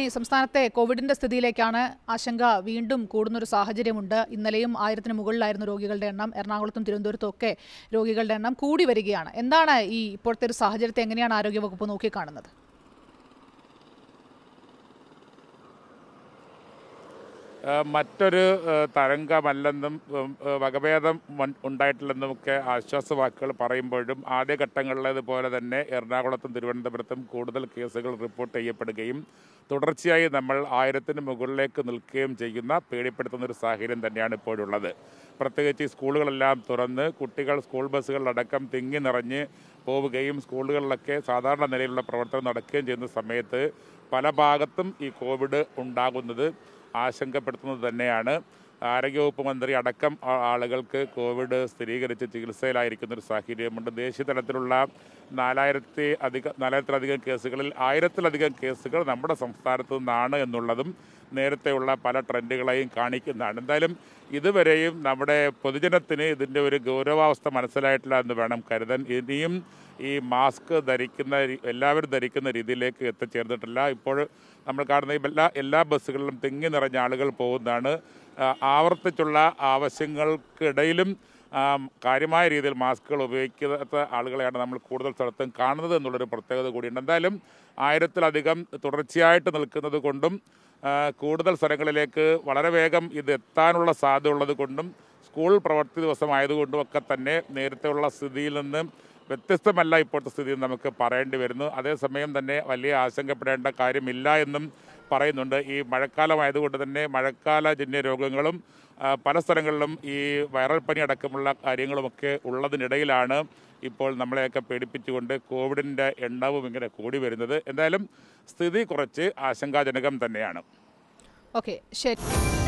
ഈ സംസ്ഥാനത്തെ കോവിഡിന്റെ സ്ഥിതിയിലേക്കാണ് ആശങ്ക വീണ്ടും കൂടുന്നൊരു സാഹചര്യമുണ്ട് ഇന്നലെയും ആയിരത്തിന് മുകളിലായിരുന്നു രോഗികളുടെ എണ്ണം എറണാകുളത്തും തിരുവനന്തപുരത്തും ഒക്കെ രോഗികളുടെ എണ്ണം കൂടി വരികയാണ് എന്താണ് ഈ ഇപ്പോഴത്തെ ഒരു സാഹചര്യത്തെ എങ്ങനെയാണ് ആരോഗ്യവകുപ്പ് നോക്കിക്കാണുന്നത് ഏഹ് മറ്റൊരു ഏഹ് തരംഗമല്ലെന്നും ഉം, ഏഹ് വകഭേദം മൻ- ഉണ്ടായിട്ടില്ലെന്നുമൊക്കെ ആശ്വാസവാക്കുകൾ പറയുമ്പോഴും ആദ്യഘട്ടങ്ങളിലേതുപോലെ തന്നെ എറണാകുളത്തും തിരുവനന്തപുരത്തും കൂടുതൽ കേസുകൾ റിപ്പോർട്ട് ചെയ്യപ്പെടുകയും തുടർച്ചയായി നമ്മൾ ആയിരത്തിന് മുകളിലേക്ക് നിൽക്കുകയും ചെയ്യുന്ന പേടിപ്പെടുത്തുന്ന ഒരു സാഹചര്യം തന്നെയാണ് ഇപ്പോഴുള്ളത് പ്രത്യേകിച്ച് ഈ സ്കൂളുകളെല്ലാം തുറന്ന് കുട്ടികൾ സ്കൂൾ ബസ്സുകളിലടക്കം തിങ്ങി നിറഞ്ഞ് പോവുകയും സ്കൂളുകളിലൊക്കെ സാധാരണ നിലയിലുള്ള പ്രവർത്തനം നടക്കുകയും ചെയ്യുന്ന സമയത്ത് പല ഭാഗത്തും ഈ കോവിഡ് ഉണ്ടാകുന്നത് ആശങ്കപ്പെടുത്തുന്നത് തന്നെയാണ് ആരോഗ്യവകുപ്പ് മന്ത്രി അടക്കം ആ- ആളുകൾക്ക് കോവിഡ് സ്ഥിരീകരിച്ച് ചികിത്സയിലായിരിക്കുന്ന ഒരു സാഹചര്യമുണ്ട് ദേശീയ തലത്തിലുള്ള നാലായിരത്തി അധികം നാലായിരത്തിലധികം കേസുകളിൽ ആയിരത്തിലധികം കേസുകൾ നമ്മുടെ സംസ്ഥാനത്തു നിന്നാണ് എന്നുള്ളതും നേരത്തെയുള്ള പല ട്രെൻഡുകളെയും കാണിക്കുന്നതാണ് എന്തായാലും ഇതുവരെയും നമ്മുടെ പൊതുജനത്തിന് ഇതിൻ്റെ ഒരു ഗൗരവാവസ്ഥ മനസ്സിലായിട്ടില്ല എന്ന് വേണം കരുതാൻ ഇനിയും ഈ മാസ്ക് ധരിക്കുന്ന രീ- എല്ലാവരും ധരിക്കുന്ന രീതിയിലേക്ക് എത്തിച്ചേർന്നിട്ടില്ല ഇപ്പോൾ നമ്മൾ കാണുന്ന ഈ എല്ലാ എല്ലാ ബസ്സുകളിലും തിങ്ങി നിറഞ്ഞ ആളുകൾ പോകുന്നതാണ് ആ, ആവർത്തിച്ചുള്ള ആവശ്യങ്ങൾക്കിടയിലും ആ, കാര്യമായ രീതിയിൽ മാസ്കുകൾ ഉപയോഗിക്കാത്ത ആളുകളെയാണ് നമ്മൾ കൂടുതൽ സ്ഥലത്തും കാണുന്നത് എന്നുള്ളൊരു പ്രത്യേകത കൂടിയുണ്ട് എന്തായാലും ആയിരത്തിലധികം തുടർച്ചയായിട്ട് നിൽക്കുന്നത് കൊണ്ടും ആ, കൂടുതൽ സ്ഥലങ്ങളിലേക്ക് വളരെ വേഗം ഇത് എത്താനുള്ള സാധ്യത ഉള്ളത് കൊണ്ടും സ്കൂൾ പ്രവൃത്തി ദിവസമായതുകൊണ്ടും ഒക്കെ തന്നെ നേരത്തെയുള്ള സ്ഥിതിയിൽ നിന്ന് വ്യത്യസ്തമല്ല ഇപ്പോഴത്തെ സ്ഥിതി എന്ന് നമുക്ക് പറയേണ്ടി വരുന്നു അതേസമയം തന്നെ വലിയ ആശങ്കപ്പെടേണ്ട കാര്യമില്ല എന്നും പറയുന്നുണ്ട് ഈ മഴക്കാലമായതുകൊണ്ട് തന്നെ മഴക്കാലജന്യ രോഗങ്ങളും ആ, പല സ്ഥലങ്ങളിലും ഈ വൈറൽ പനി അടക്കമുള്ള കാര്യങ്ങളുമൊക്കെ ഉള്ളതിനിടയിലാണ് ഇപ്പോൾ നമ്മളെയൊക്കെ പേടിപ്പിച്ചുകൊണ്ട് കോവിഡിൻ്റെ എണ്ണവും ഇങ്ങനെ കൂടി വരുന്നത് എന്തായാലും സ്ഥിതി കുറച്ച് ആശങ്കാജനകം തന്നെയാണ് ഓക്കെ ശരി